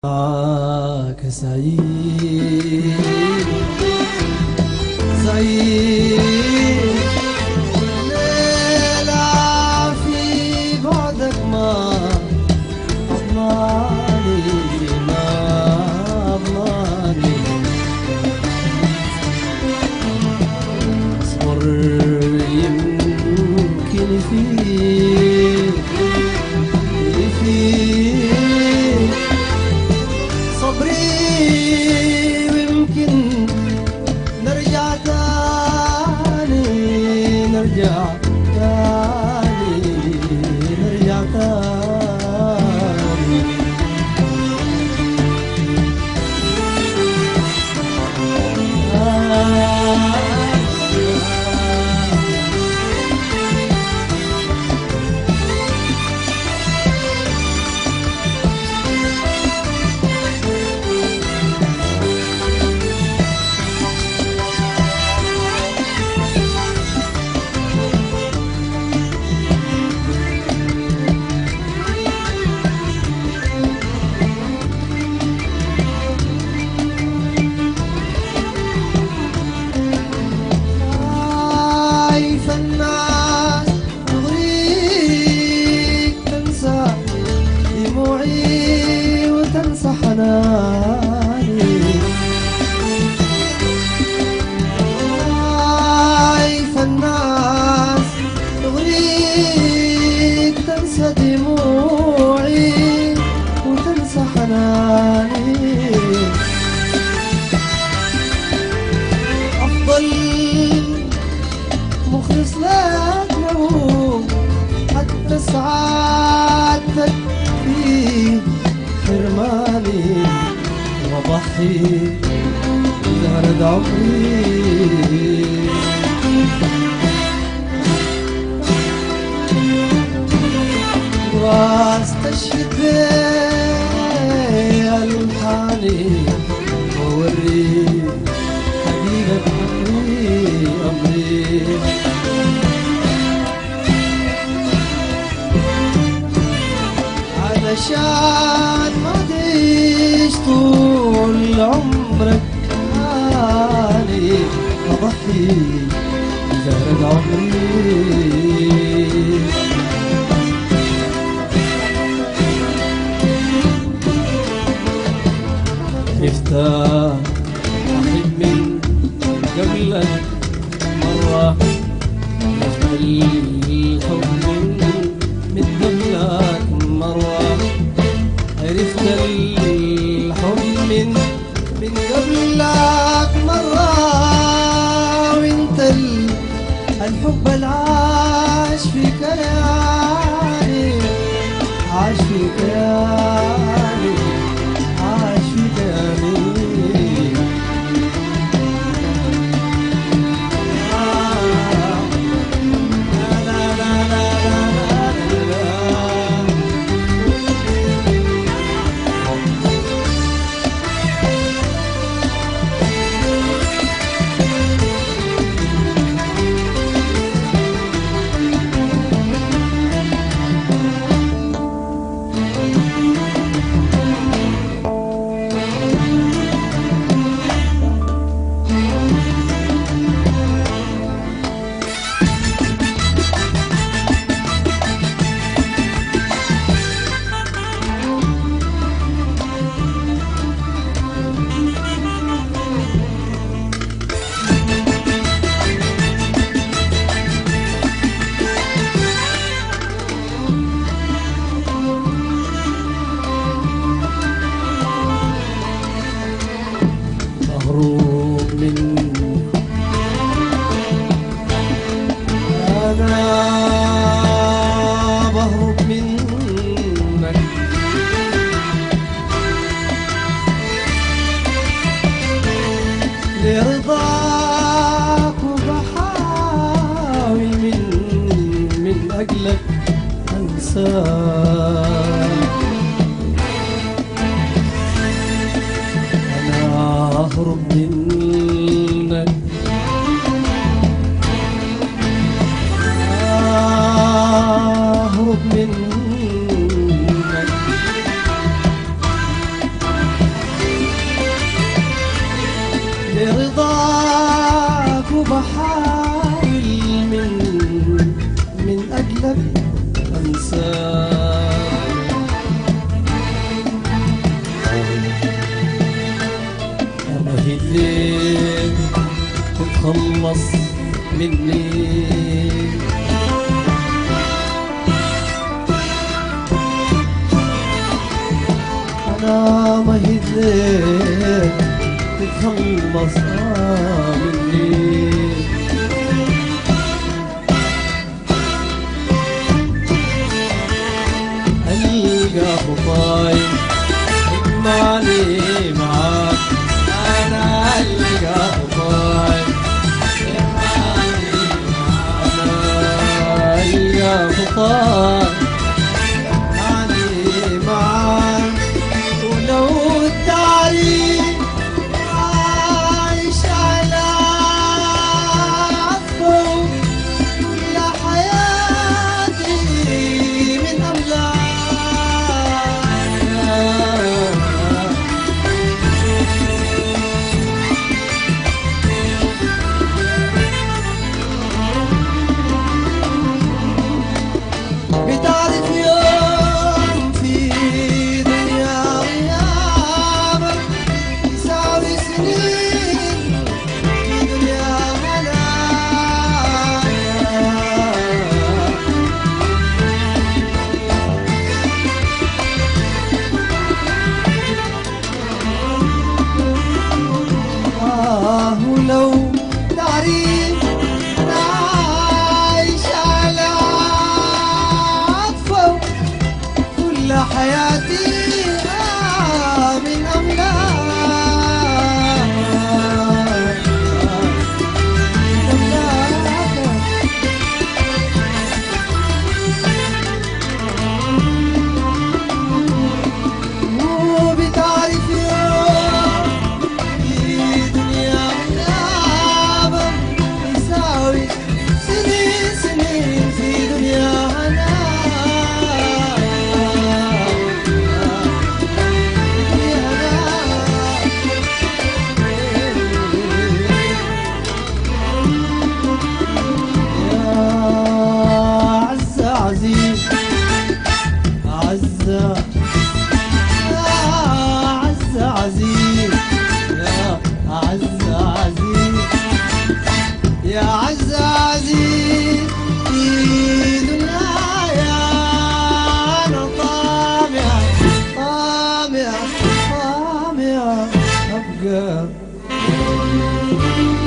معاك سعيد سعيد ليلة في بعدك ما أضماني ما أضماني أصبر يمكن فيك فيك صبري ويمكن نرجع تاني نرجع تاني نرجع تاني هاي فنان تغريك تنسى دموعي وتنسى حناني هاي فنان تغريك تنسى دموعي وتنسى حناني أفضل مخلص لك لو حتى سعادتك في حرماني وضحي زهرة عمري واستشهد بألحاني ووري حقيقة أمري أمري علشان ما تعيش طول عمرك حالي أضحي بزهرة عمري عرفت أحب من قبلك مرة عرفت الحب من من قبلك مرة عرفت الحب من من قبلك مرة وانت ال- الحب العاش في كياني عاش في كياني عاش في كياني آه. لا لا لا لا لا لا لا. مهروب من أنا بهرب منك لرضاك وبحاول من من أجلك أنساك أنا أهرب منك أهرب منك برضاك وبحاول من من أجلك أنساك أمهد ليك تتخلص مني أنا مهد ليك تتخلص آه مني ألقى خطاي ماني معاك أنا ألقى خطاي أنا ألقى خطاي ماني معاك ولو التعريف عايش على عفو يا حياتي من أملاك بتعرف يوم في دنيا غيابك يساوي سنين في دنيا هنايا آه ولو تعريف أنا عايش على عطفه كل حياتي آه من أملاك أملاك وبتعرف يوم في دنيا غيابك يساوي سنين سنين في دنيا هنا في هنا يا عز عزيز عز يا عز عزيز يا عز عزيز يا عز عزيز في دنيايا أنا طامع طامع طامع أبقى